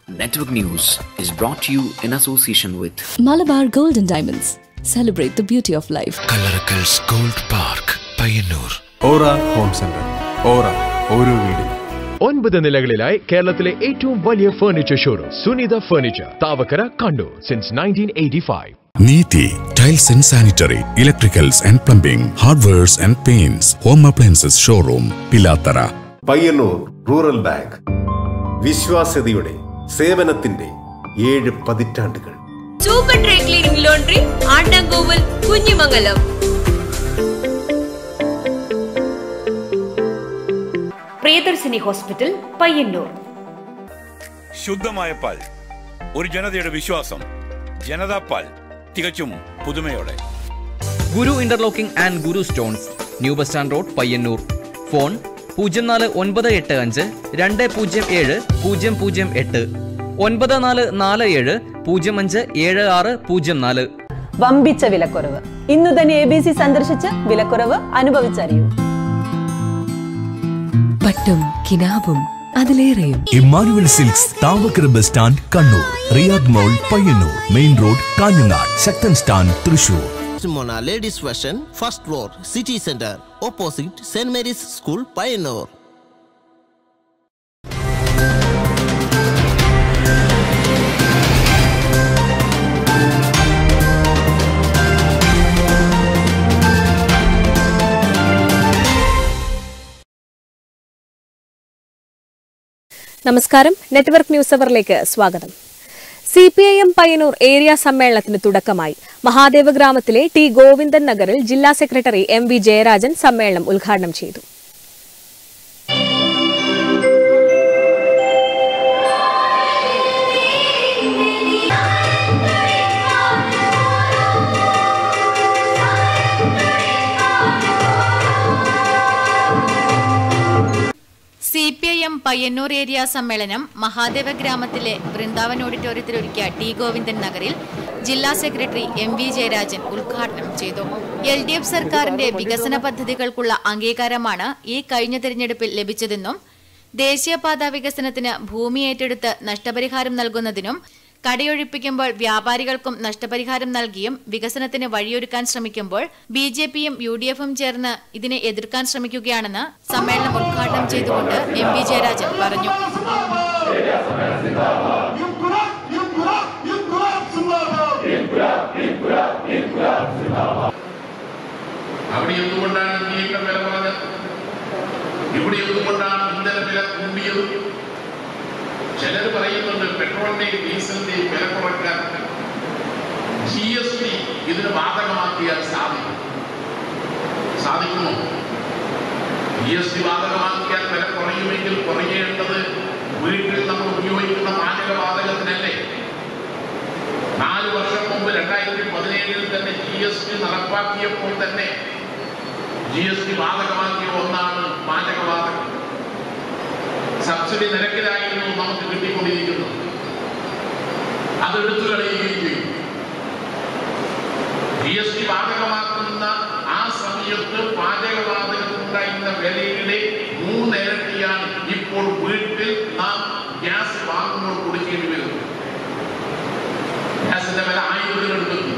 Network News is brought to you in association with Malabar Gold and Diamonds. Celebrate the beauty of life. Kallarakkals gold park Payyanur aura home centre aura ഓരോ വീടും ഒൻപത് നിലകളിലായി കേരളത്തിലെ ഏറ്റവും വലിയ furniture showroom Sunitha furniture Thavakkara Kannur since nineteen eighty five Neethi tiles and sanitary electricals and plumbing hardwares and paints home appliances showroom Pilathara Payyanur rural bank വിശ്വാസ്യതയുടെ സേവനത്തിന്റെ ഏഴ് പതിറ്റാണ്ടുകൾ super dry cleaning laundry Andankoval Kunhimangalam Priyadarshini hospital Payyanur ശുദ്ധമായ പാൽ ഒരു ജനതയുടെ വിശ്വാസം ജനതാ പാൽ തികച്ചും പുതുമയോടെ Guru interlocking and Guru stones new bus stand road Payyanur phone പൂജ്യം നാല് ഒൻപത് എട്ട് അഞ്ച് രണ്ട് പൂജ്യം ഏഴ് പൂജ്യം പൂജ്യം എട്ട് ഒൻപത് നാല് നാല് ഏഴ് പൂജ്യം അഞ്ച് ഏഴ് ആറ് പൂജ്യം നാല് വമ്പിച്ച വിലക്കുറവ് ഇന്നു തന്നെ എ ബി സി സന്ദർശിച്ച് വിലക്കുറവ് അനുഭവിച്ചറിയൂ പട്ടും കിനാവും അതിലേറെയും Emmanuel silks Thavakkara bus stand Kannur Riyadh mall Payyanur main road Kanhangad Sakthan stand Thrissur Simona Ladies Fashion, first floor, City Center, opposite St. Mary's School, Pioneer. നമസ്കാരം നെറ്റ്വർക്ക് ന്യൂസ് അവറിലേക്ക് സ്വാഗതം C P I M Payyanur area സമ്മേളനത്തിന് തുടക്കമായി മഹാദേവ ഗ്രാമത്തിലെ ടി ഗോവിന്ദൻ നഗറിൽ ജില്ലാ സെക്രട്ടറി എം വി ജയരാജൻ സമ്മേളനം ഉദ്ഘാടനം ചെയ്തു C P I M Payyanur area സമ്മേളനം മഹാദേവ ഗ്രാമത്തിലെ വൃന്ദാവൻ ഓഡിറ്റോറിയത്തിൽ ഒരുക്കിയ ടി ഗോവിന്ദൻ നഗറിൽ ജില്ലാ സെക്രട്ടറി എം വി ജയരാജൻ ഉദ്ഘാടനം ചെയ്തു എൽ ഡി എഫ് സർക്കാരിന്റെ വികസന പദ്ധതികൾക്കുള്ള അംഗീകാരമാണ് ഈ കഴിഞ്ഞ തെരഞ്ഞെടുപ്പിൽ ലഭിച്ചതെന്നും ദേശീയപാത വികസനത്തിന് ഭൂമി ഏറ്റെടുത്ത് നഷ്ടപരിഹാരം നൽകുന്നതിനും കടയൊഴിപ്പിക്കുമ്പോൾ വ്യാപാരികൾക്കും നഷ്ടപരിഹാരം നൽകിയും വികസനത്തിന് വഴിയൊരുക്കാൻ ശ്രമിക്കുമ്പോൾ ബി ജെ പിയും യു ഡി എഫും ചേർന്ന് ഇതിനെ എതിർക്കാൻ ശ്രമിക്കുകയാണെന്ന് സമ്മേളനം ഉദ്ഘാടനം ചെയ്തുകൊണ്ട് എം വി ജയരാജൻ പറഞ്ഞു അവിടെ എന്തുകൊണ്ടാണ് ഇന്ത്യയുടെ വില കുറഞ്ഞത് ഇവിടെ എന്തുകൊണ്ടാണ് ഇന്ധന വില കൂടിയത് ചിലർ പറയുന്നുണ്ട് പെട്രോളിന്റെയും ഡീസലിന്റെയും വില കുറയ്ക്കാൻ ജി എസ് ടി ഇതിന് ബാധകമാക്കിയാൽ സാധിക്കും സാധിക്കുമോ ജി എസ് ടി ബാധകമാക്കിയാൽ വില കുറയുമെങ്കിൽ കുറയേണ്ടത് വീട്ടിൽ നമ്മൾ ഉപയോഗിക്കുന്ന പാചകവാതകത്തിനല്ലേ നാല് വർഷം മുമ്പ് രണ്ടായിരത്തി പതിനേഴിൽ തന്നെ ജി എസ് ടി നടപ്പാക്കിയപ്പോൾ തന്നെ ജി എസ് ടി ബാധകമാക്കിയ ഒന്നാണ് പാചകവാതകം സബ്സിഡി നിരക്കിലായിരുന്നു നമുക്ക് കിട്ടിക്കൊണ്ടിരിക്കുന്നത് അത് എടുത്തു കളയുകയും ചെയ്യും ജി എസ് ടി ബാധകമാക്കുന്ന ആ സമയത്ത് പാചകവാതകത്തിനുണ്ടായിരുന്ന വിലയുടെ മൂന്നിരട്ടിയാണ് ഇപ്പോൾ വീട്ടിൽ നാം ഗ്യാസ് വാങ്ങുമ്പോൾ കൊടുക്കേണ്ടി വരുന്നത് ഗ്യാസിന്റെ വില ആയിരത്തിനെടുക്കുന്നു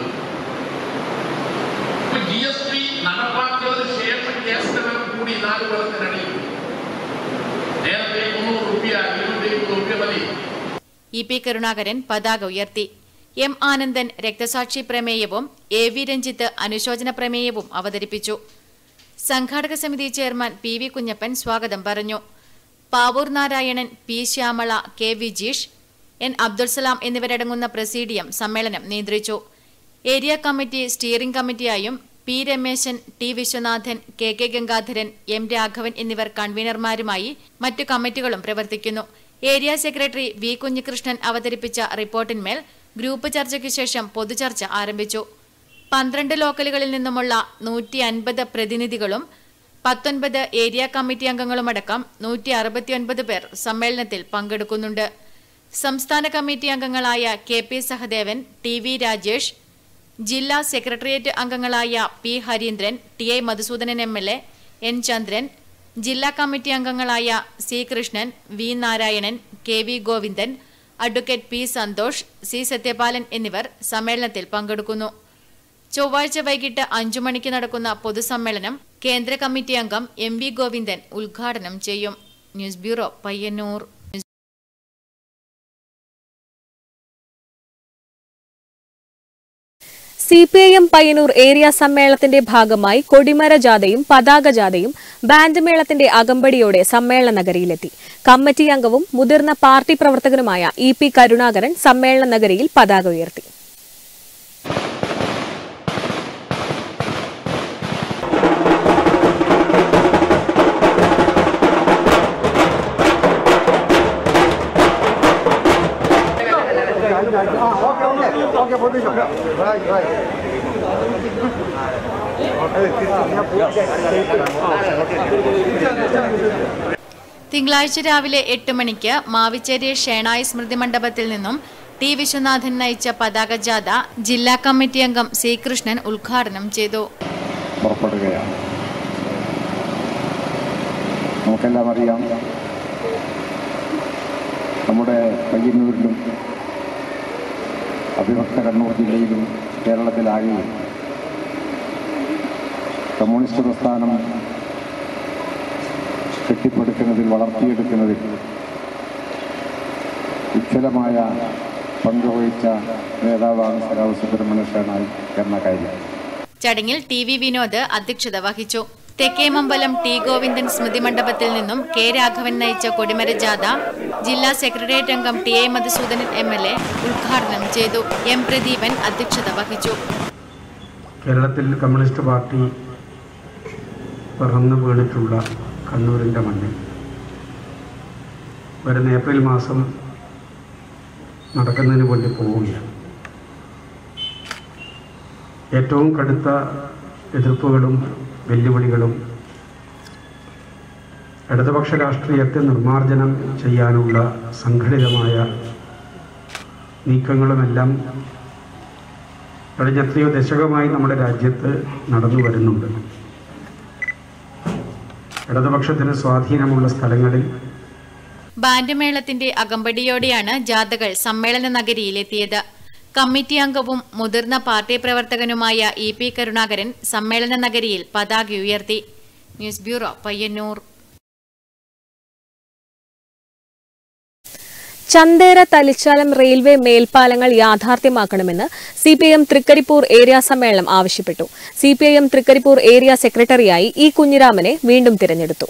ഇപ്പൊ ജി എസ് ടി നടപ്പാക്കിയതിന് ശേഷം ഗ്യാസിന്റെ വില കൂടി നാല് കൊല്ലത്തിനിടയിൽ നേരത്തെ മുന്നൂറ് റുപ്യ ഇരുന്നൂറ്റി റുപ്യ മതി ഇ പി കരുണാകരൻ പതാക ഉയർത്തി എം ആനന്ദൻ രക്തസാക്ഷി പ്രമേയവും എ വി രഞ്ജിത്ത് അനുശോചന പ്രമേയവും അവതരിപ്പിച്ചു സംഘാടക സമിതി ചെയർമാൻ പി വി കുഞ്ഞപ്പൻ സ്വാഗതം പറഞ്ഞു Pavoor Narayanan P Shyamala K Vijeesh N Abdul Salam എന്നിവരടങ്ങുന്ന പ്രസീഡിയം സമ്മേളനം നിയന്ത്രിച്ചു ഏരിയ കമ്മിറ്റി സ്റ്റിയറിംഗ് കമ്മിറ്റിയായും P Rameshan T Viswanathan K K Gangadharan M Raghavan എന്നിവർ കൺവീനർമാരുമായി മറ്റു കമ്മിറ്റികളും പ്രവർത്തിക്കുന്നു ഏരിയ സെക്രട്ടറി വി കുഞ്ഞികൃഷ്ണൻ അവതരിപ്പിച്ച റിപ്പോർട്ടിന്മേൽ ഗ്രൂപ്പ് ചർച്ചയ്ക്ക് ശേഷം പൊതുചർച്ച ആരംഭിച്ചു പന്ത്രണ്ട് ലോക്കലുകളിൽ നിന്നുമുള്ള നൂറ്റി അൻപത് പ്രതിനിധികളും പത്തൊൻപത് ഏരിയ കമ്മിറ്റി അംഗങ്ങളുമടക്കം നൂറ്റി അറുപത്തിയൊൻപത് പേർ സമ്മേളനത്തിൽ പങ്കെടുക്കുന്നുണ്ട് സംസ്ഥാന കമ്മിറ്റി അംഗങ്ങളായ K P Sahadevan T V Rajesh ജില്ലാ സെക്രട്ടേറിയറ്റ് അംഗങ്ങളായ P Harindran T I Madhusoodanan M L A N Chandran ജില്ലാ കമ്മിറ്റി അംഗങ്ങളായ C Krishnan V Narayanan K V Govindan advocate P Santhosh C Sathyapalan എന്നിവർ സമ്മേളനത്തിൽ പങ്കെടുക്കുന്നു ചൊവ്വാഴ്ച വൈകിട്ട് അഞ്ചു മണിക്ക് നടക്കുന്ന പൊതുസമ്മേളനം കേന്ദ്ര കമ്മിറ്റി അംഗം എം വി ഗോവിന്ദൻ ഉദ്ഘാടനം ചെയ്യും news bureau Payyanur C P I M Payyanur area സമ്മേളനത്തിന്റെ ഭാഗമായി കൊടിമര ജാഥയും പതാക ജാഥയും ബാൻഡ് മേളത്തിന്റെ അകമ്പടിയോടെ സമ്മേളന നഗരിയിലെത്തി കമ്മിറ്റി അംഗവും മുതിർന്ന പാർട്ടി പ്രവർത്തകനുമായ ഇ പി കരുണാകരൻ സമ്മേളന നഗരിയിൽ പതാക ഉയർത്തി തിങ്കളാഴ്ച രാവിലെ എട്ട് മണിക്ക് മാവിച്ചേരി ഷേണായി സ്മൃതി മണ്ഡപത്തിൽ നിന്നും ടി വിശ്വനാഥൻ നയിച്ച പതാക ജാഥ ജില്ലാ കമ്മിറ്റി അംഗം സി കൃഷ്ണൻ ഉദ്ഘാടനം ചെയ്തു പുറപ്പെടുകയാണ് നമുക്കെല്ലാം അറിയാം നമ്മുടെ പയ്യന്നൂരിലും അവിഭക്ത കണ്ണൂർ ജില്ലയിലും കേരളത്തിലാകെയും കമ്മ്യൂണിസ്റ്റ് പ്രസ്ഥാനം കെട്ടിപ്പടുക്കുന്നതിൽ വളർത്തിയെടുക്കുന്നതിൽ ഉജ്ജ്വലമായ പങ്കുവഹിച്ച നേതാവാണ് സഖാവ് സുബ്രഹ്മണ്യ ഷേണായി എന്ന കാര്യം ചടങ്ങിൽ ടി വി വിനോദ് അധ്യക്ഷത വഹിച്ചു തെക്കേമമ്പലം ടി ഗോവിന്ദൻ സ്മൃതി മണ്ഡപത്തിൽ നിന്നും കെ രാഘവൻ നയിച്ച കൊടിമര ജാഥ ജില്ലാ സെക്രട്ടേറിയറ്റ് അംഗം T A Madhusoodanan M L A ഉദ്ഘാടനം ചെയ്തു എം പ്രദീപൻ അധ്യക്ഷത വഹിച്ചു കേരളത്തിൽ കമ്മ്യൂണിസ്റ്റ് പാർട്ടി പിറന്നു വീണിട്ടുള്ള കണ്ണൂരിൻ്റെ മണ്ണിൽ വരുന്ന ഏപ്രിൽ മാസം നടക്കുന്നതിന് വേണ്ടി പോവുകയാണ് ഏറ്റവും കടുത്ത എതിർപ്പുകളും വെല്ലുവിളികളും ഇടതുപക്ഷ രാഷ്ട്രീയത്തെ നിർമ്മാർജ്ജനം ചെയ്യാനുള്ള സംഘടിതമായ നീക്കങ്ങളുമെല്ലാം കഴിഞ്ഞ എത്രയോ ദശകമായി നമ്മുടെ രാജ്യത്ത് നടന്നു വരുന്നുണ്ട് ഇടതുപക്ഷത്തിന് സ്വാധീനമുള്ള സ്ഥലങ്ങളിൽ ബാൻഡ് മേളത്തിന്റെ അകമ്പടിയോടെയാണ് ജാഥകൾ സമ്മേളന നഗരിയിലെത്തിയത് കമ്മിറ്റി അംഗവും മുതിർന്ന പാർട്ടി പ്രവർത്തകനുമായ ഇ പി കരുണാകരൻ സമ്മേളന നഗരിയിൽ പതാക ഉയർത്തി news bureau Payyanur Chandera Thalichalam railway മേൽപ്പാലങ്ങൾ യാഥാർത്ഥ്യമാക്കണമെന്ന് C P M Trikaripur area സമ്മേളനം ആവശ്യപ്പെട്ടു C P I M Trikaripur area സെക്രട്ടറിയായി ഇ കുഞ്ഞിരാമനെ വീണ്ടും തിരഞ്ഞെടുത്തു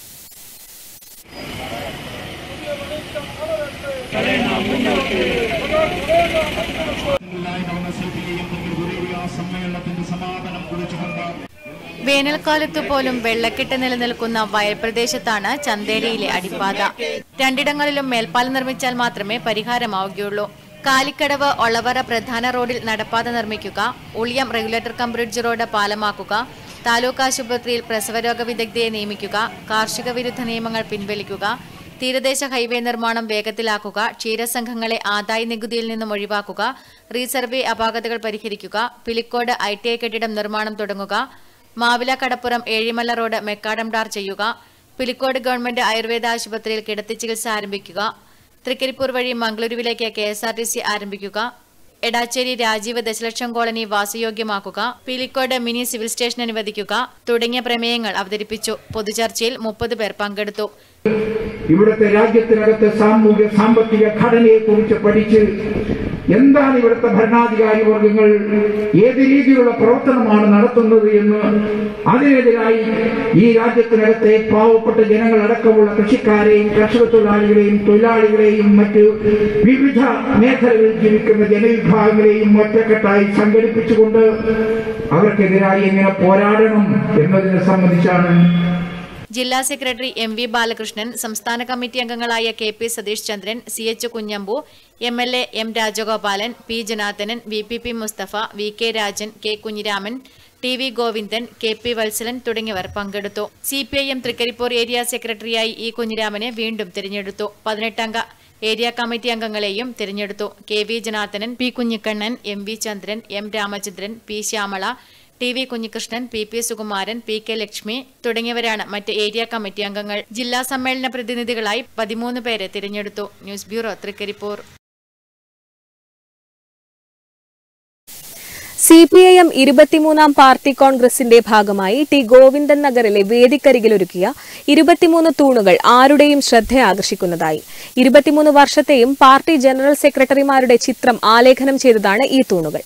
വേനൽക്കാലത്തു പോലും വെള്ളക്കെട്ട് നിലനിൽക്കുന്ന വയൽ പ്രദേശത്താണ് ചന്തേരിയിലെ അടിപ്പാത രണ്ടിടങ്ങളിലും മേൽപ്പാലം നിർമ്മിച്ചാൽ മാത്രമേ പരിഹാരമാവുകയുള്ളൂ കാലിക്കടവ് ഒളവറ പ്രധാന റോഡിൽ നടപ്പാത നിർമ്മിക്കുക Uliyam regulator cum bridge road പാലമാക്കുക താലൂക്ക് ആശുപത്രിയിൽ പ്രസവരോഗ വിദഗ്ധയെ നിയമിക്കുക കാർഷിക വിരുദ്ധ നിയമങ്ങൾ പിൻവലിക്കുക തീരദേശ ഹൈവേ നിർമ്മാണം വേഗത്തിലാക്കുക ക്ഷീരസംഘങ്ങളെ ആദായ നികുതിയിൽ നിന്നും ഒഴിവാക്കുക റീസർവേ അപാകതകൾ പരിഹരിക്കുക പിലിക്കോട് ഐ ടി ഐ കെട്ടിടം നിർമ്മാണം തുടങ്ങുക Mavila Kadappuram Ezhimala road macadam tar ചെയ്യുക പിലിക്കോട് ഗവൺമെന്റ് ആയുർവേദ ആശുപത്രിയിൽ കിടത്തി ചികിത്സ ആരംഭിക്കുക തൃക്കരിപ്പൂർ വഴി മംഗളൂരുവിലേക്ക് K S R T C ആരംഭിക്കുക എടാച്ചേരി രാജീവ് ദശലക്ഷം കോളനി വാസയോഗ്യമാക്കുക പിലിക്കോട് മിനി സിവിൽ സ്റ്റേഷൻ അനുവദിക്കുക തുടങ്ങിയ പ്രമേയങ്ങൾ അവതരിപ്പിച്ചു പൊതുചർച്ചയിൽ മുപ്പത് പേർ പങ്കെടുത്തു ഇവിടുത്തെ രാജ്യത്തിനകത്തെ സാമൂഹ്യ സാമ്പത്തിക ഘടനയെ കുറിച്ച് പഠിച്ച് എന്താണ് ഇവിടുത്തെ ഭരണാധികാരി വർഗങ്ങൾ ഏത് രീതിയിലുള്ള പ്രവർത്തനമാണ് നടത്തുന്നത് എന്ന് അതിനെതിരായി ഈ രാജ്യത്തിനകത്തെ പാവപ്പെട്ട ജനങ്ങളടക്കമുള്ള കൃഷിക്കാരെയും കർഷക തൊഴിലാളികളെയും തൊഴിലാളികളെയും മറ്റ് വിവിധ മേഖലകളിൽ ജീവിക്കുന്ന ജനവിഭാഗങ്ങളെയും ഒറ്റക്കെട്ടായി സംഘടിപ്പിച്ചുകൊണ്ട് അവർക്കെതിരായി എങ്ങനെ പോരാടണം എന്നതിനെ സംബന്ധിച്ചാണ് ജില്ലാ സെക്രട്ടറി എം വി ബാലകൃഷ്ണൻ സംസ്ഥാന കമ്മിറ്റി അംഗങ്ങളായ K P Satheesh Chandran C H Kunhambu M L A M Rajagopalan P Janardhanan V P P Musthafa V K Rajan K Kunhiraman T V Govindan K P Valsalan തുടങ്ങിയവർ പങ്കെടുത്തു C P I M Trikaripur area സെക്രട്ടറിയായി ഇ കുഞ്ഞിരാമനെ വീണ്ടും തിരഞ്ഞെടുത്തു പതിനെട്ടംഗ ഏരിയ കമ്മിറ്റി അംഗങ്ങളെയും തിരഞ്ഞെടുത്തു K V Janardhanan P Kunhikannan M V Chandran M Ramachandran P Shyamala T V Kunhikrishnan P P Sukumaran P K Lakshmi തുടങ്ങിയവരാണ് മറ്റ് ഏരിയ കമ്മിറ്റി അംഗങ്ങൾ ജില്ലാ സമ്മേളന പ്രതിനിധികളായി പതിമൂന്ന് പേരെ തിരഞ്ഞെടുത്തു news bureau Trikaripur C P I M ഇരുപത്തിമൂന്നാം പാർട്ടി കോൺഗ്രസിന്റെ ഭാഗമായി ടി ഗോവിന്ദൻ നഗറിലെ വേദിക്കരികിലൊരുക്കിയ ഇരുപത്തിമൂന്ന് തൂണുകൾ ആരുടെയും ശ്രദ്ധ ആകർഷിക്കുന്നതായി ഇരുപത്തിമൂന്ന് വർഷത്തെയും പാർട്ടി ജനറൽ സെക്രട്ടറിമാരുടെ ചിത്രം ആലേഖനം ചെയ്തതാണ് ഈ തൂണുകൾ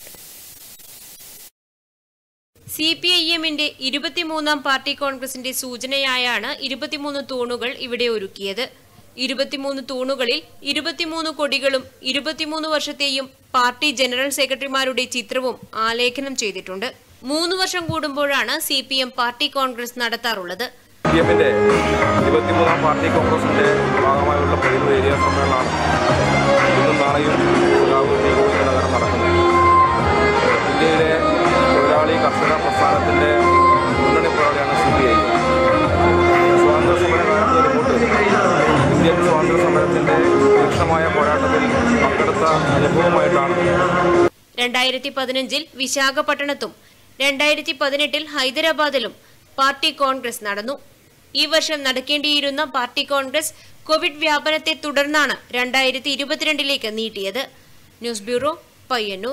സി പി ഐ എമ്മിന്റെ ഇരുപത്തിമൂന്നാം പാർട്ടി കോൺഗ്രസിന്റെ സൂചനയായാണ് ഇരുപത്തിമൂന്ന് തൂണുകൾ ഇവിടെ ഒരുക്കിയത് ഇരുപത്തിമൂന്ന് തൂണുകളിൽ ഇരുപത്തിമൂന്ന് കൊടികളും ഇരുപത്തിമൂന്ന് വർഷത്തെയും പാർട്ടി ജനറൽ സെക്രട്ടറിമാരുടെ ചിത്രവും ആലേഖനം ചെയ്തിട്ടുണ്ട് മൂന്ന് വർഷം കൂടുമ്പോഴാണ് C P M party congress നടത്താറുള്ളത് പി എമ്മിന്റെ ഇരുപത്തിമൂന്നാം പാർട്ടി കോൺഗ്രസിന്റെ ഭാഗമായുള്ള പതിമൂന്ന് ഏരിയ സമ്മേളനമാണ് ഇന്നും നാളെയും രാഹുൽ നഗരം നടക്കുന്നത് ഇന്ത്യയിലെ തൊഴിലാളി കർഷക പ്രസ്ഥാനത്തിന്റെ മുന്നണി പോരാളിയാണ് സി പി ഐ സ്വാതന്ത്ര്യ സമരകാലം തൊട്ട് ഇന്ത്യൻ സ്വാതന്ത്ര്യ സമരത്തിന്റെ തീക്ഷണമായ പോരാട്ടത്തിൽ പങ്കെടുത്ത അനുഭവമായിട്ടാണ് രണ്ടായിരത്തി പതിനഞ്ചിൽ വിശാഖപട്ടണത്തും രണ്ടായിരത്തി പതിനെട്ടിൽ ഹൈദരാബാദിലും പാർട്ടി കോൺഗ്രസ് നടന്നു ഈ വർഷം നടക്കേണ്ടിയിരുന്ന പാർട്ടി കോൺഗ്രസ് കോവിഡ് വ്യാപനത്തെ തുടർന്നാണ് രണ്ടായിരത്തി ഇരുപത്തിരണ്ടിലേക്ക് നീട്ടിയത് ന്യൂസ് ബ്യൂറോ പയ്യന്നൂർ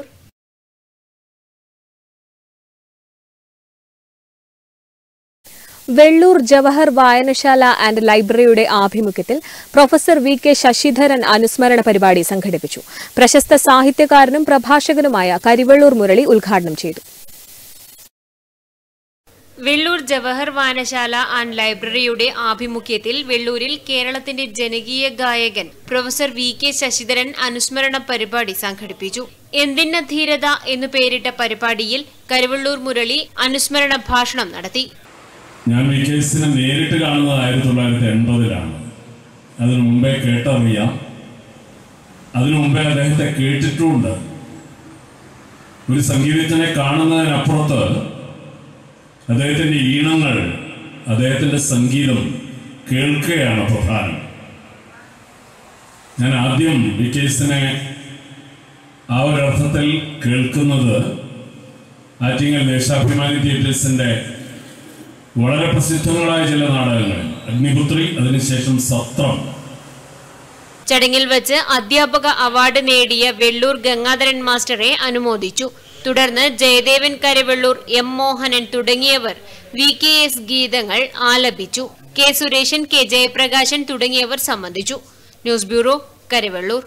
വെള്ളൂർ ജവഹർ വായനശാല ആൻഡ് ലൈബ്രറിയുടെ ആഭിമുഖ്യത്തിൽ പ്രൊഫസർ വി കെ ശശിധരൻ അനുസ്മരണ പരിപാടി സംഘടിപ്പിച്ചു പ്രശസ്ത സാഹിത്യകാരനും പ്രഭാഷകനുമായ കരിവെള്ളൂർ മുരളി ഉദ്ഘാടനം ചെയ്തു വെള്ളൂർ ജവഹർ വായനശാല ആൻഡ് ലൈബ്രറിയുടെ ആഭിമുഖ്യത്തിൽ വെള്ളൂരിൽ കേരളത്തിന്റെ ജനകീയ ഗായകൻ പ്രൊഫസർ വി കെ ശശിധരൻ അനുസ്മരണ പരിപാടി സംഘടിപ്പിച്ചു എന്തിന്ന ധീരത എന്നു പേരിട്ട പരിപാടിയിൽ കരുവള്ളൂർ മുരളി അനുസ്മരണ ഭാഷണം നടത്തി ഞാൻ വി കെ എസിനെ നേരിട്ട് കാണുന്നത് ആയിരത്തി തൊള്ളായിരത്തി എൺപതിലാണ് അതിനു മുമ്പേ കേട്ടറിയാം അതിനു മുമ്പേ അദ്ദേഹത്തെ കേട്ടിട്ടുമുണ്ട് ഒരു സംഗീതജ്ഞനെ കാണുന്നതിനപ്പുറത്ത് അദ്ദേഹത്തിൻ്റെ ഈണങ്ങൾ അദ്ദേഹത്തിൻ്റെ സംഗീതം കേൾക്കുകയാണ് പ്രധാനം ഞാൻ ആദ്യം വി കെ എസിനെ ആ ഒരർത്ഥത്തിൽ കേൾക്കുന്നത് ആറ്റിങ്ങൽ ദേശാഭിമാനി തിയേറ്റേഴ്സിൻ്റെ വളരെ പ്രസിദ്ധങ്ങളായ ചില നാടകങ്ങൾ അഗ്നിപുത്രി അതിനുശേഷം സത്രം ചടങ്ങിൽ വെച്ച് അധ്യാപക അവാർഡ് നേടിയ വെള്ളൂർ ഗംഗാധരൻ മാസ്റ്ററെ അനുമോദിച്ചു തുടർന്ന് ജയദേവൻ കരവെള്ളൂർ എം മോഹനൻ തുടങ്ങിയവർ വി കെ എസ് ഗീതങ്ങൾ ആലപിച്ചു കെ സുരേഷൻ കെ ജയപ്രകാശൻ തുടങ്ങിയവർ സംബന്ധിച്ചു news bureau Karivellur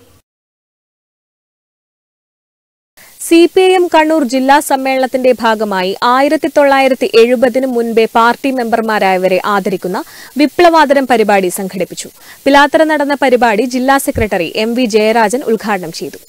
C P I M Kannur ജില്ലാ സമ്മേളനത്തിന്റെ ഭാഗമായി ആയിരത്തി തൊള്ളായിരത്തി എഴുപതിനു മുൻപേ പാർട്ടി മെമ്പർമാരായവരെ ആദരിക്കുന്ന വിപ്ലവാദരം പരിപാടി സംഘടിപ്പിച്ചു പിലാത്തറ നടന്ന പരിപാടി ജില്ലാ സെക്രട്ടറി എം വി ജയരാജൻ ഉദ്ഘാടനം ചെയ്തു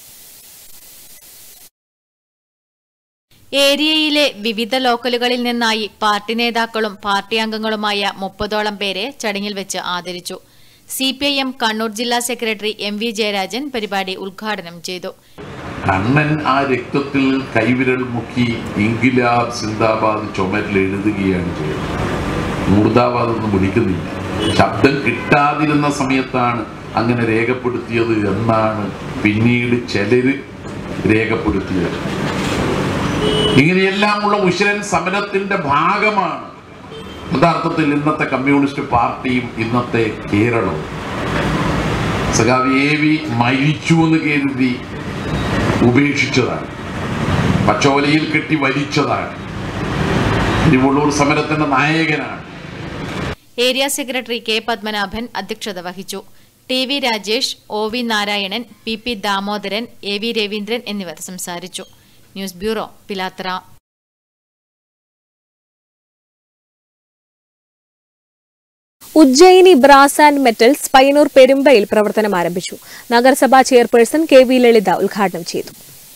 ഏരിയയിലെ വിവിധ ലോക്കലുകളിൽ നിന്നായി പാർട്ടി നേതാക്കളും പാർട്ടി അംഗങ്ങളുമായ മുപ്പതോളം പേരെ ചടങ്ങിൽ വെച്ച് ആദരിച്ചു C P I M Kannur ജില്ലാ സെക്രട്ടറി എം വി ജയരാജൻ പരിപാടി ഉദ്ഘാടനം ചെയ്തു കണ്ണൻ ആ രക്തത്തിൽ കൈവിരൽ മുക്കി ഇൻകിലാബ് സിന്ദാബാദ് ചുമരിൽ എഴുതുകയാണ് ചെയ്യുന്നത് മുർദാബാദ് ഒന്നും വിളിക്കുന്നില്ല ശബ്ദം കിട്ടാതിരുന്ന സമയത്താണ് അങ്ങനെ രേഖപ്പെടുത്തിയത് എന്നാണ് പിന്നീട് ചിലര് രേഖപ്പെടുത്തിയത് ഇങ്ങനെയെല്ലാമുള്ള ഉശരൻ സമരത്തിന്റെ ഭാഗമാണ് യഥാർത്ഥത്തിൽ ഇന്നത്തെ കമ്മ്യൂണിസ്റ്റ് പാർട്ടിയും ഇന്നത്തെ കേരളവും സഖാവ് എ വി മരിച്ചു എന്ന് കരുതി ഉപേക്ഷിച്ചതാണ് പച്ചോലയിൽ കെട്ടി വലിച്ചതാണ് തിരുവള്ളൂർ സമരത്തിന്റെ നായകനാണ് ഏരിയ സെക്രട്ടറി കെ പത്മനാഭൻ അധ്യക്ഷത വഹിച്ചു T V Rajesh O V Narayanan P P Damodaran A V Raveendran എന്നിവർ സംസാരിച്ചു news bureau Pilathara Ujjaini brass and metals Payyanur പെരുമ്പയിൽ പ്രവർത്തനം ആരംഭിച്ചു നഗരസഭാ ചെയർപേഴ്സൺ കെ വി ലളിത ഉദ്ഘാടനം ചെയ്തു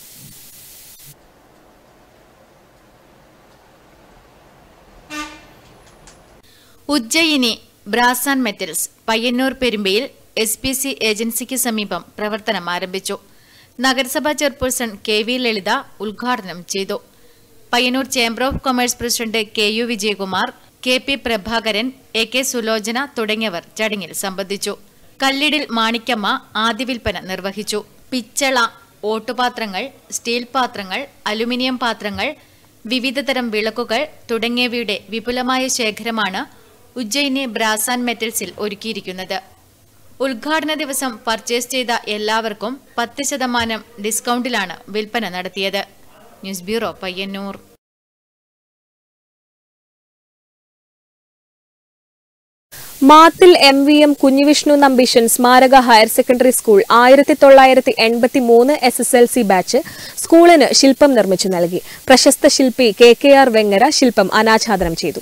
Ujjaini brass and metals Payyanur പെരുമ്പയിൽ എസ് പി സി ഏജൻസിക്ക് സമീപം പ്രവർത്തനം ആരംഭിച്ചു നഗരസഭാ ചെയർപേഴ്സൺ കെ വി ലളിത ഉദ്ഘാടനം ചെയ്തു Payyanur chamber of commerce president K U Vijayakumar K P Prabhakaran A K Sulochana തുടങ്ങിയവർ ചടങ്ങിൽ സംബന്ധിച്ചു കല്ലിടിൽ മാണിക്കമ്മ ആദ്യ വിൽപ്പന നിർവഹിച്ചു പിച്ചള ഓട്ടുപാത്രങ്ങൾ സ്റ്റീൽ പാത്രങ്ങൾ അലുമിനിയം പാത്രങ്ങൾ വിവിധതരം വിളക്കുകൾ തുടങ്ങിയവയുടെ വിപുലമായ ശേഖരമാണ് ഉജ്ജയിനി ബ്രാസ് ആൻഡ് മെറ്റൽസിൽ ഒരുക്കിയിരിക്കുന്നത് ഉദ്ഘാടന ദിവസം പർച്ചേസ് ചെയ്ത എല്ലാവർക്കും പത്ത് ശതമാനം ഡിസ്കൗണ്ടിലാണ് വിൽപ്പന നടത്തിയത് news bureau Payyanur Mathil M V M Kunhivishnu Nambeesan സ്മാരക ഹയർ സെക്കൻഡറി സ്കൂൾ ആയിരത്തി തൊള്ളായിരത്തി എൺപത്തി മൂന്ന് S S L C batch സ്കൂളിന് ശില്പം നിർമ്മിച്ചു നൽകി പ്രശസ്ത ശില്പി കെ കെ ആർ വെങ്ങര ശില്പം അനാച്ഛാദനം ചെയ്തു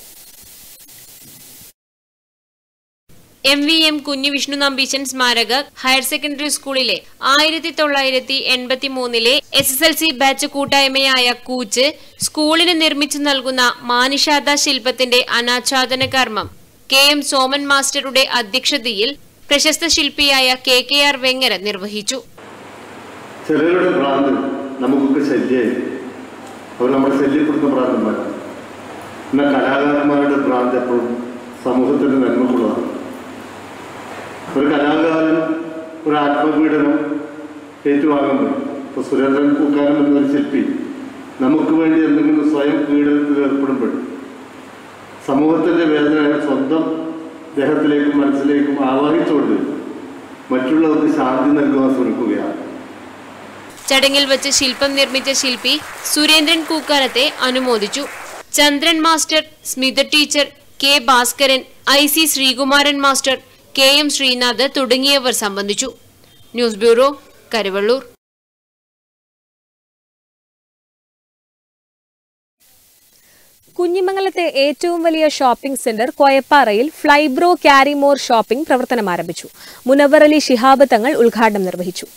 എം വി എം കുഞ്ഞു വിഷ്ണു നമ്പീശൻ സ്മാരക ഹയർ സെക്കൻഡറി സ്കൂളിലെ ആയിരത്തി തൊള്ളായിരത്തി എൺപത്തി മൂന്നിലെ S S L C batch കൂട്ടായ്മയായ കൂച്ച് സ്കൂളിന് നിർമ്മിച്ചു നൽകുന്ന മാനിഷാദ ശില്പത്തിന്റെ അനാച്ഛാദന കർമ്മം കെ എം സോമൻ മാസ്റ്ററുടെ അധ്യക്ഷതയിൽ പ്രശസ്ത ശില്പിയായ കെ കെ ആർ വെങ്ങര നിർവഹിച്ചു ചിലരുടെ ഭ്രാന്ത് നമുക്കൊക്കെ ശല്യമായി അവർ നമ്മളെ ശല്യപ്പെടുത്തുന്ന ഭ്രാന്തന്മാരാണ് എന്നാൽ കലാകാരന്മാരുടെ ഭ്രാന്ത് എപ്പോഴും സമൂഹത്തിന് നന്മക്കുള്ളതാണ് ഒരു കലാകാരൻ ഒരു ആത്മപീഡനം ഏറ്റുവാങ്ങുമ്പോൾ ഇപ്പോൾ സുരേന്ദ്രൻ പൂക്കാനം എന്നൊരു ശില്പി നമുക്ക് വേണ്ടി എന്തെങ്കിലും സ്വയം പീഡനത്തിൽ ഏർപ്പെടുമ്പോൾ സമൂഹത്തിൻ്റെ വേദന അയാൾ സ്വന്തം ദേഹത്തിലേക്കും മനസ്സിലേക്കും ആവാഹിച്ചുകൊണ്ട് മറ്റുള്ളവർക്ക് ശാന്തി നൽകുവാൻ ശ്രമിക്കുകയാണ് ചടങ്ങിൽ വെച്ച് ശില്പം നിർമ്മിച്ച ശില്പി സുരേന്ദ്രൻ കൂക്കാനത്തെ അനുമോദിച്ചു Chandran master Smitha teacher K Bhaskaran I C Sreekumaran master K M Sreenath തുടങ്ങിയവർ സംബന്ധിച്ചു ന്യൂസ് ബ്യൂറോ കരുവള്ളൂർ കുഞ്ഞിമംഗലത്തെ ഏറ്റവും വലിയ ഷോപ്പിംഗ് സെന്റർ കോയപ്പാറയിൽ ഫ്ലൈബ്രോ ക്യാരിമോർ ഷോപ്പിംഗ് പ്രവർത്തനം ആരംഭിച്ചു മുനവർ അലി ശിഹാബ് തങ്ങൾ ഉദ്ഘാടനം നിർവഹിച്ചു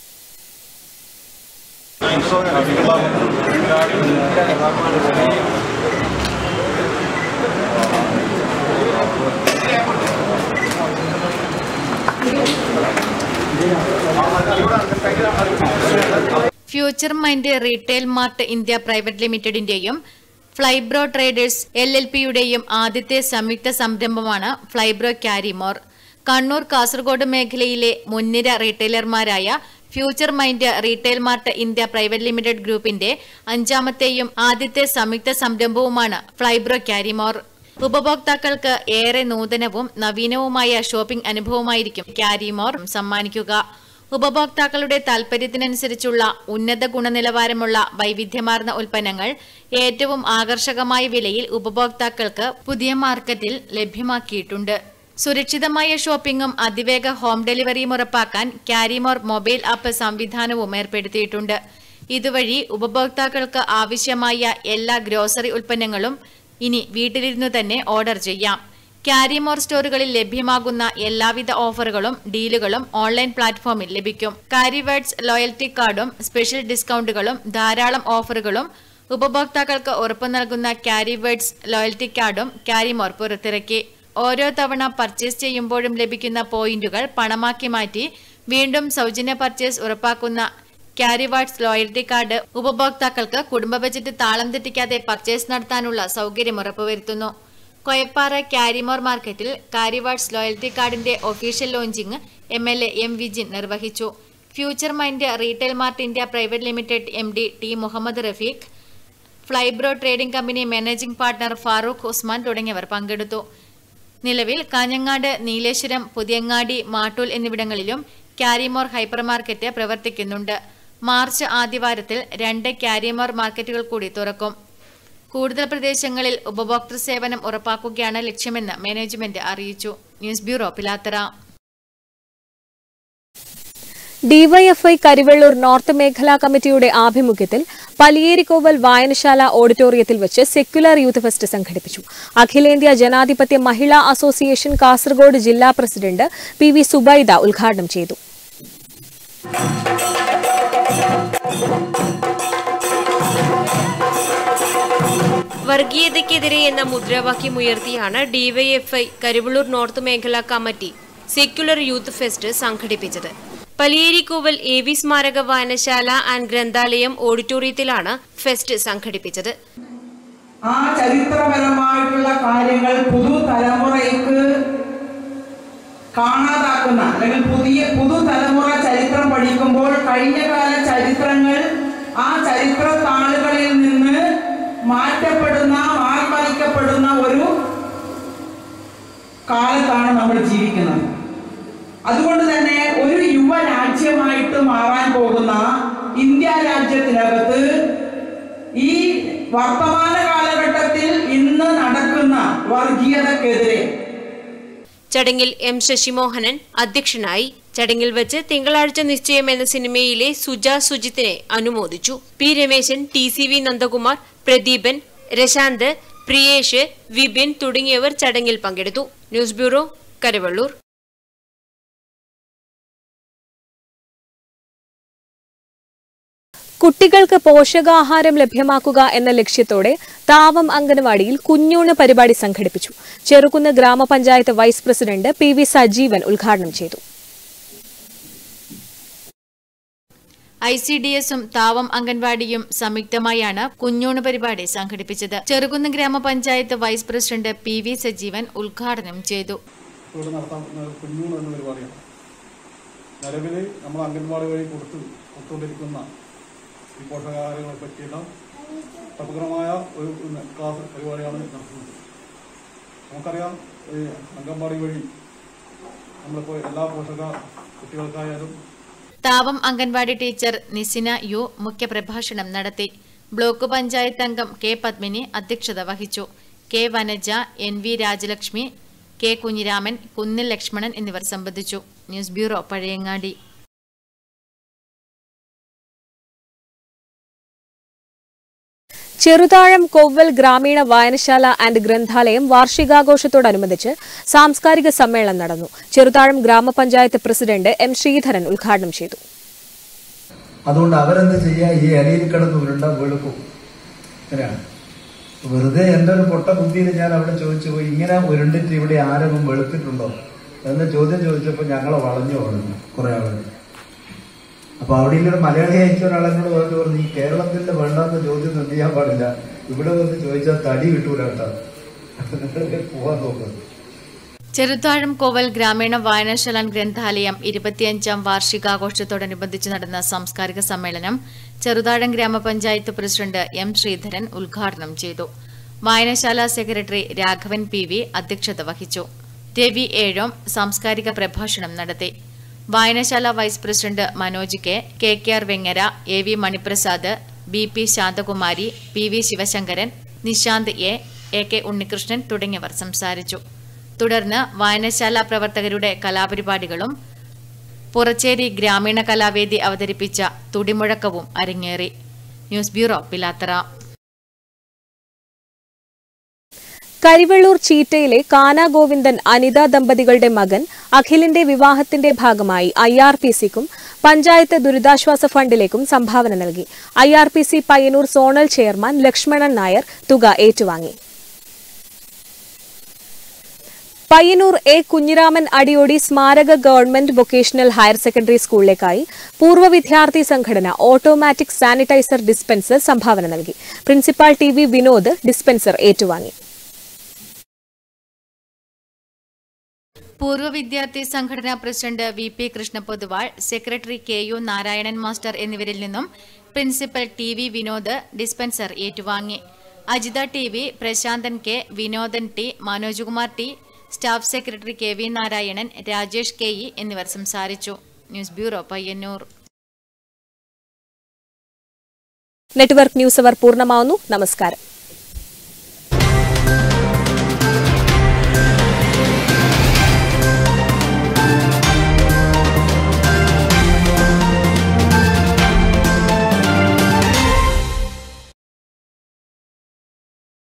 future mind retail mart India private ലിമിറ്റഡിന്റെയും ഫ്ലൈബ്രോ ട്രേഡേഴ്സ് എൽ എൽ പിയുടെയും ആദ്യത്തെ സംയുക്ത സംരംഭമാണ് ഫ്ലൈബ്രോ ക്യാരിമോർ കണ്ണൂർ കാസർഗോഡ് മേഖലയിലെ മുൻനിര റീറ്റെയിലർമാരായ future mind retail mart India private limited ഗ്രൂപ്പിന്റെ അഞ്ചാമത്തെയും ആദ്യത്തെ സംയുക്ത സംരംഭവുമാണ് ഫ്ലൈബ്രോ ക്യാരിമോർ ഉപഭോക്താക്കൾക്ക് ഏറെ നൂതനവും നവീനവുമായ ഷോപ്പിംഗ് അനുഭവമായിരിക്കും ക്യാരിമോർ സമ്മാനിക്കുക ഉപഭോക്താക്കളുടെ താൽപര്യത്തിനനുസരിച്ചുള്ള ഉന്നത ഗുണനിലവാരമുള്ള വൈവിധ്യമാർന്ന ഉൽപ്പന്നങ്ങൾ ഏറ്റവും ആകർഷകമായ വിലയിൽ ഉപഭോക്താക്കൾക്ക് പുതിയ മാർക്കറ്റിൽ ലഭ്യമാക്കിയിട്ടുണ്ട് സുരക്ഷിതമായ ഷോപ്പിംഗും അതിവേഗ ഹോം ഡെലിവറിയും ഉറപ്പാക്കാൻ ക്യാരിമോർ മൊബൈൽ ആപ്പ് സംവിധാനവും ഏർപ്പെടുത്തിയിട്ടുണ്ട് ഇതുവഴി ഉപഭോക്താക്കൾക്ക് ആവശ്യമായ എല്ലാ ഗ്രോസറി ഉൽപ്പന്നങ്ങളും ഇനി വീട്ടിലിരുന്നു തന്നെ ഓർഡർ ചെയ്യാം ക്യാരിമോർ സ്റ്റോറുകളിൽ ലഭ്യമാകുന്ന എല്ലാവിധ ഓഫറുകളും ഡീലുകളും ഓൺലൈൻ പ്ലാറ്റ്ഫോമിൽ ലഭിക്കും കാരിവേർഡ്സ് ലോയൽറ്റി കാർഡും സ്പെഷ്യൽ ഡിസ്കൗണ്ടുകളും ധാരാളം ഓഫറുകളും ഉപഭോക്താക്കൾക്ക് ഉറപ്പു നൽകുന്ന ക്യാരിവേർഡ്സ് ലോയൽറ്റി കാർഡും ക്യാരിമോർ പുറത്തിറക്കി ഓരോ തവണ പർച്ചേസ് ചെയ്യുമ്പോഴും ലഭിക്കുന്ന പോയിന്റുകൾ പണമാക്കി മാറ്റി വീണ്ടും സൗജന്യ പർച്ചേസ് ഉറപ്പാക്കുന്ന ക്യാരിവാർഡ്സ് ലോയൽറ്റി കാർഡ് ഉപഭോക്താക്കൾക്ക് കുടുംബ ബജറ്റ് താളം തെറ്റിക്കാതെ പർച്ചേസ് നടത്താനുള്ള സൗകര്യം ഉറപ്പുവരുത്തുന്നു കൊയപ്പാറ ക്യാരിമോർ മാർക്കറ്റിൽ കാരിവാർഡ്സ് ലോയൽറ്റി കാർഡിന്റെ official launching M L A M Vijin നിർവഹിച്ചു future mind retail mart India private limited M D T Muhammad Rafeeq Flybro trading company managing partner Farooq Usman തുടങ്ങിയവർ പങ്കെടുത്തു നിലവിൽ കാഞ്ഞങ്ങാട് നീലേശ്വരം പുതിയങ്ങാടി മാട്ടൂൽ എന്നിവിടങ്ങളിലും ക്യാരിമോർ ഹൈപ്പർ മാർക്കറ്റ് പ്രവർത്തിക്കുന്നുണ്ട് മാർച്ച് ആദ്യവാരത്തിൽ രണ്ട് ക്യാരിമോർ മാർക്കറ്റുകൾ കൂടി തുറക്കും കൂടുതൽ പ്രദേശങ്ങളിൽ ഉപഭോക്തൃ സേവനം ഉറപ്പാക്കുകയാണ് ലക്ഷ്യമെന്ന് മാനേജ്മെന്റ് അറിയിച്ചു news bureau Pilathara DYFI Karivellur north മേഖലാ കമ്മിറ്റിയുടെ ആഭിമുഖ്യത്തിൽ പലിയേരിക്കോവൽ വായനശാല ഓഡിറ്റോറിയത്തിൽ വെച്ച് സെക്യുലർ യൂത്ത് ഫെസ്റ്റ് സംഘടിപ്പിച്ചു അഖിലേന്ത്യാ ജനാധിപത്യ മഹിളാ അസോസിയേഷൻ കാസർഗോഡ് ജില്ലാ പ്രസിഡന്റ് പി വി സുബൈദ ഉദ്ഘാടനം ചെയ്തു വർഗീയതയ്ക്കെതിരെ എന്ന മുദ്രാവാക്യം ഉയർത്തിയാണ് ഡിവൈഎഫ്ഐ കരിവള്ളൂർ നോർത്ത് മേഖലാ കമ്മിറ്റി സെക്യുലർ യൂത്ത് ഫെസ്റ്റ് സംഘടിപ്പിച്ചത് പലിയേരിക്കോവൽ എ വി സ്മാരക വായനശാല ആൻഡ് ഗ്രന്ഥാലയം ഓഡിറ്റോറിയത്തിലാണ് ഫെസ്റ്റ് സംഘടിപ്പിച്ചത് ആ ചരിത്രപരമായിട്ടുള്ള കാര്യങ്ങൾ പുതുതലമുറയ്ക്ക് കാണാതാക്കുന്ന അല്ലെങ്കിൽ പുതിയ പുതുതലമുറ ചരിത്രം പഠിക്കുമ്പോൾ കഴിഞ്ഞകാല ചരിത്രങ്ങൾ ആ ചരിത്ര താളുകളിൽ നിന്ന് മാറ്റപ്പെടുന്ന മാറിമറിക്കപ്പെടുന്ന ഒരു കാലത്താണ് നമ്മൾ ജീവിക്കുന്നത് അതുകൊണ്ട് തന്നെ ഒരു യുവ രാജ്യമായിട്ട് മാറാൻ പോകുന്ന ഇന്ത്യ രാജ്യത്തിനകത്ത് ഈ വർത്തമാന കാലഘട്ടത്തിൽ ഇന്ന് നടക്കുന്ന വർഗീയതക്കെതിരെ ചടങ്ങിൽ എം ശശിമോഹനൻ അധ്യക്ഷനായി ചടങ്ങിൽ വെച്ച് തിങ്കളാഴ്ച നിശ്ചയം എന്ന സിനിമയിലെ സുജ സുജിത്തിനെ അനുമോദിച്ചു P Rameshan T C V Nandakumar Pradeepan Rashanth Priyesh Vipin തുടങ്ങിയവർ ചടങ്ങിൽ പങ്കെടുത്തു ന്യൂസ് ബ്യൂറോ കരവള്ളൂർ കുട്ടികൾക്ക് പോഷകാഹാരം ലഭ്യമാക്കുക എന്ന ലക്ഷ്യത്തോടെ താവം അംഗനവാടിയിൽ കുഞ്ഞൂണ് പരിപാടി സംഘടിപ്പിച്ചു ചെറുകുന്ന് ഗ്രാമപഞ്ചായത്ത് vice president P V Sajeevan ഉദ്ഘാടനം ചെയ്തു ഐ സി ഡി എസും താവം അംഗൻവാടിയും സംയുക്തമായാണ് കുഞ്ഞൂണ് പരിപാടി സംഘടിപ്പിച്ചത് ചെറുകുന്ന് ഗ്രാമപഞ്ചായത്ത് vice president P V Sajeevan ഉദ്ഘാടനം ചെയ്തു ഇവിടെ നടത്താവുന്ന കുഞ്ഞൂണ് എന്ന പരിപാടിയാണ് നിലവിൽ നമ്മൾ അംഗൻവാടി വഴി കൊടുത്തു കൊടുത്തുകൊണ്ടിരിക്കുന്ന ഈ പോഷകാഹാരങ്ങളെ പറ്റിയുള്ള സമഗ്രമായ ഒരു ക്ലാസ് പരിപാടിയാണ് നടത്തുന്നത് നമുക്കറിയാം ഈ അംഗൻവാടി വഴി നമ്മളിപ്പോൾ എല്ലാ പോഷക കുട്ടികൾക്കായാലും താവം അംഗൻവാടി ടീച്ചർ നിസിന യു മുഖ്യപ്രഭാഷണം നടത്തി ബ്ലോക്ക് പഞ്ചായത്ത് അംഗം കെ പത്മിനി അധ്യക്ഷത വഹിച്ചു K Vanaja N V Rajalakshmi K Kunhiraman Kunnil Lakshmanan എന്നിവർ സംബന്ധിച്ചു ന്യൂസ് ബ്യൂറോ പഴയങ്ങാടി ചെറുതാഴം കൊവ്വൽ ഗ്രാമീണ വായനശാല ആൻഡ് ഗ്രന്ഥാലയം വാർഷികാഘോഷത്തോടനുബന്ധിച്ച് സാംസ്കാരിക സമ്മേളനം നടന്നു ചെറുതാഴം ഗ്രാമപഞ്ചായത്ത് പ്രസിഡന്റ് എം ശ്രീധരൻ ഉദ്ഘാടനം ചെയ്തു അതുകൊണ്ട് അവരെന്ത് ചെയ്യുക ഈ അടിയിൽ കിടന്ന് ഉരുണ്ട വെളുക്കും അങ്ങനെയാണ് വെറുതെ എൻ്റെ ഒരു പൊട്ട ബുദ്ധിയിൽ ഞാൻ അവിടെ ചോദിച്ചു പോയി ഇങ്ങനെ ഉരുണ്ടിട്ട് ഇവിടെ ആരെങ്കിലും വെളുത്തിട്ടുണ്ടോ എന്ന ചോദ്യം ചോദിച്ചപ്പോൾ ഞങ്ങളെ വളഞ്ഞു വളഞ്ഞു കുറെ ആളുകൾ അപ്പൊ അവിടെ ഒരു മലയാളി അയച്ച ഒരാളെന്നോട് പറഞ്ഞു പറഞ്ഞു ഈ കേരളത്തിന്റെ വേണ്ടാന്ന് ചോദ്യം എന്ത് ചെയ്യാൻ പാടില്ല ഇവിടെ വന്ന് ചോദിച്ചാൽ തടി കിട്ടൂല കേട്ടോ പോവാൻ നോക്കുന്നത് ചെറുതാഴം കോവൽ ഗ്രാമീണ വായനശാല ഗ്രന്ഥാലയം ഇരുപത്തിയഞ്ചാം വാർഷികാഘോഷത്തോടനുബന്ധിച്ച് നടന്ന സാംസ്കാരിക സമ്മേളനം ചെറുതാഴം ഗ്രാമപഞ്ചായത്ത് പ്രസിഡന്റ് എം ശ്രീധരൻ ഉദ്ഘാടനം ചെയ്തു വായനശാല സെക്രട്ടറി രാഘവൻ പി വി അധ്യക്ഷത വഹിച്ചു രവി ഏഴോം സാംസ്കാരിക പ്രഭാഷണം നടത്തി വായനശാല vice president Manoj K K K R Vengara A V Maniprasad B P Shanthakumari P V Sivasankaran Nishanth A A K Unnikrishnan തുടങ്ങിയവർ സംസാരിച്ചു തുടർന്ന് വായനശാല പ്രവർത്തകരുടെ കലാപരിപാടികളും പുറച്ചേരി ഗ്രാമീണ കലാവേദി അവതരിപ്പിച്ച തുടിമുഴക്കവും അരങ്ങേറി ന്യൂസ് ബ്യൂറോ പിലാത്തറ കരിവെള്ളൂർ ചീറ്റയിലെ കാന ഗോവിന്ദൻ അനിത ദമ്പതികളുടെ മകൻ അഖിലിന്റെ വിവാഹത്തിന്റെ ഭാഗമായി ഐ ആർ പി സിക്കും പഞ്ചായത്ത് ദുരിതാശ്വാസ ഫണ്ടിലേക്കും സംഭാവന നൽകി I R P C Payyanur zonal chairman Lakshmanan Nair തുക ഏറ്റുവാങ്ങി പയ്യന്നൂർ എ കുഞ്ഞിരാമൻ അടിയോടി സ്മാരക ഗവൺമെന്റ് വൊക്കേഷണൽ ഹയർ സെക്കൻഡറി സ്കൂളിലേക്കായി പൂർവ്വ വിദ്യാർത്ഥി സംഘടന ഓട്ടോമാറ്റിക് സാനിറ്റൈസർ ഡിസ്പെൻസർ സംഭാവന നൽകി principal T V Vinod dispenser ഏറ്റുവാങ്ങി പൂർവ്വ വിദ്യാർത്ഥി സംഘടനാ president V P Krishnapoduval secretary K U Narayanan master എന്നിവരിൽ നിന്നും principal T V Vinod dispenser ഏറ്റുവാങ്ങി Ajitha T V Prasanthan K Vinodan T Manojkumar T staff secretary K V Narayanan Rajesh K E എന്നിവർ സംസാരിച്ചു news bureau Payyanur network news hour പൂർണ്ണമാവുന്നു നമസ്കാരം